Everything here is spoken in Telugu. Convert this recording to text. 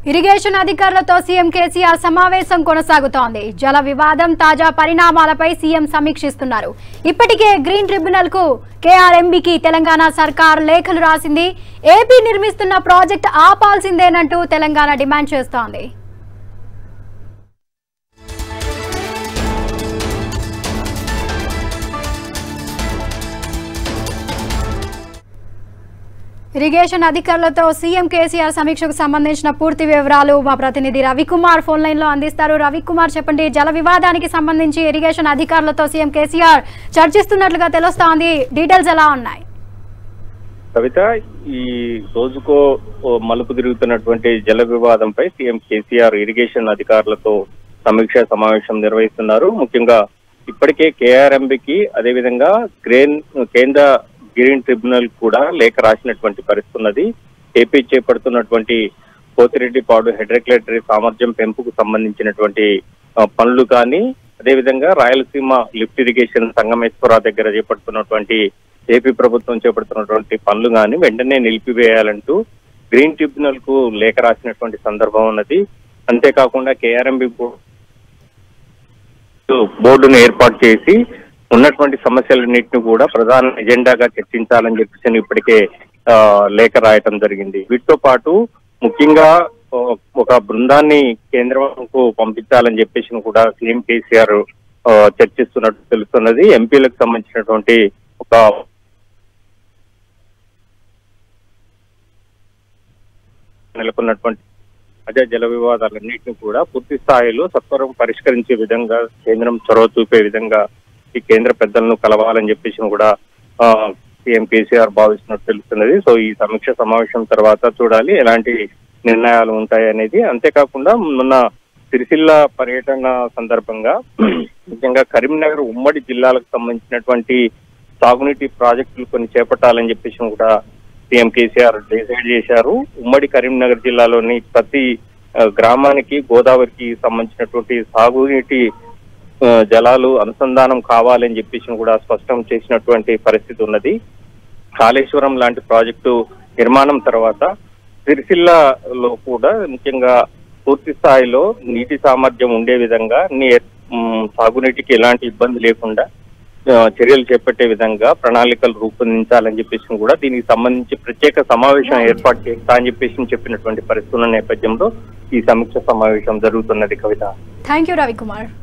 ఇరిగేషన్ అధికారులతో సీఎం కేసీఆర్ సమావేశం కొనసాగుతోంది జల వివాదం తాజా పరిణామాలపై సీఎం సమీక్షిస్తున్నారు ఇప్పటికే గ్రీన్ ట్రిబ్యునల్ కు కేఆర్ఎంబీకి తెలంగాణ సర్కార్ లేఖలు రాసింది ఏపీ నిర్మిస్తున్న ప్రాజెక్ట్ ఆపాల్సిందేనంటూ తెలంగాణ డిమాండ్ చేస్తోంది ఇరిగేషన్ అధికారులతో సీఎం కేసీఆర్ సమీక్షకు సంబంధించిన పూర్తి వివరాలు మా ప్రతినిధి రవికుమార్ ఫోన్ లైన్ లో అందిస్తారు రవికుమార్ చెప్పండి జల వివాదానికి సంబంధించి ఇరిగేషన్ అధికారులతో సీఎం కేసీఆర్ చర్చిస్తున్నట్లుగా తెలుస్తోంది డీటెయిల్స్ ఎలా ఉన్నాయి కవిత ఈ రోజుకో ఓ మలుపు తిరుగుతున్నటువంటి జల వివాదంపై సీఎం కేసీఆర్ ఇరిగేషన్ అధికారులతో సమీక్ష సమావేశం నిర్వహిస్తున్నారు ముఖ్యంగా ఇప్పటికే కేఆర్ఎంబికి అదేవిధంగా గ్రేన్ కేంద్ర గ్రీన్ ట్రిబ్యునల్ కూడా లేఖ రాసినటువంటి పరిస్థితి ఉన్నది ఏపీ చేపడుతున్నటువంటి పోతిరెడ్డిపాడు హైడ్రెక్యులేటరీ సామర్థ్యం పెంపుకు సంబంధించినటువంటి ఆ, పనులు కానీ అదేవిధంగా రాయలసీమ లిఫ్ట్ ఇరిగేషన్ సంగమేశ్వర దగ్గర చేపడుతున్నటువంటి ఏపీ ప్రభుత్వం చేపడుతున్నటువంటి పనులు కానీ వెంటనే నిలిపివేయాలంటూ గ్రీన్ ట్రిబ్యునల్ కు లేఖ రాసినటువంటి సందర్భం ఉన్నది అంతేకాకుండా కేఆర్ఎంబి బోర్డును ఏర్పాటు చేసి ఉన్నటువంటి సమస్యలన్నింటినీ కూడా ప్రధాన ఎజెండాగా చర్చించాలని చెప్పేసి ఇప్పటికే ఆ, లేఖ రాయటం జరిగింది వీటితో పాటు ముఖ్యంగా ఆ, ఒక బృందాన్ని కేంద్రంకు పంపించాలని చెప్పేసి కూడా సీఎం కేసీఆర్ ఆ, చర్చిస్తున్నట్టు తెలుస్తున్నది ఎంపీలకు సంబంధించినటువంటి ఒక నెలకొన్నటువంటి అదే జల వివాదాలన్నింటినీ కూడా పూర్తి స్థాయిలో సత్వరం పరిష్కరించే విధంగా కేంద్రం చొరవ చూపే విధంగా ఈ కేంద్ర పెద్దలను కలవాలని చెప్పేసి కూడా ఆ, సీఎం కేసీఆర్ భావిస్తున్నట్టు తెలుస్తున్నది సో ఈ సమీక్ష సమావేశం తర్వాత చూడాలి ఎలాంటి నిర్ణయాలు ఉంటాయి అనేది అంతేకాకుండా మొన్న సిరిసిల్ల పర్యటన సందర్భంగా ముఖ్యంగా కరీంనగర్ ఉమ్మడి జిల్లాలకు సంబంధించినటువంటి సాగునీటి ప్రాజెక్టులు కొన్ని చేపట్టాలని చెప్పేసి కూడా సీఎం కేసీఆర్ డిసైడ్ చేశారు ఉమ్మడి కరీంనగర్ జిల్లాలోని ప్రతి ఆ, గ్రామానికి గోదావరికి సంబంధించినటువంటి సాగునీటి ఆ, జలాలు అనుసంధానం కావాలని చెప్పేసి కూడా స్పష్టం చేసినటువంటి పరిస్థితి ఉన్నది కాళేశ్వరం లాంటి ప్రాజెక్టు నిర్మాణం తర్వాత సిరిసిల్లలో కూడా ముఖ్యంగా పూర్తి స్థాయిలో నీటి సామర్థ్యం ఉండే విధంగా నీ మ్, సాగునీటికి ఎలాంటి ఇబ్బంది లేకుండా ఆ, చర్యలు చేపట్టే విధంగా ప్రణాళికలు రూపొందించాలని చెప్పేసి కూడా దీనికి సంబంధించి ప్రత్యేక సమావేశం ఏర్పాటు చేస్తా అని చెప్పేసి చెప్పినటువంటి పరిస్థితుల నేపథ్యంలో ఈ సమీక్ష సమావేశం జరుగుతున్నది కవిత థ్యాంక్ యూ రవికుమార్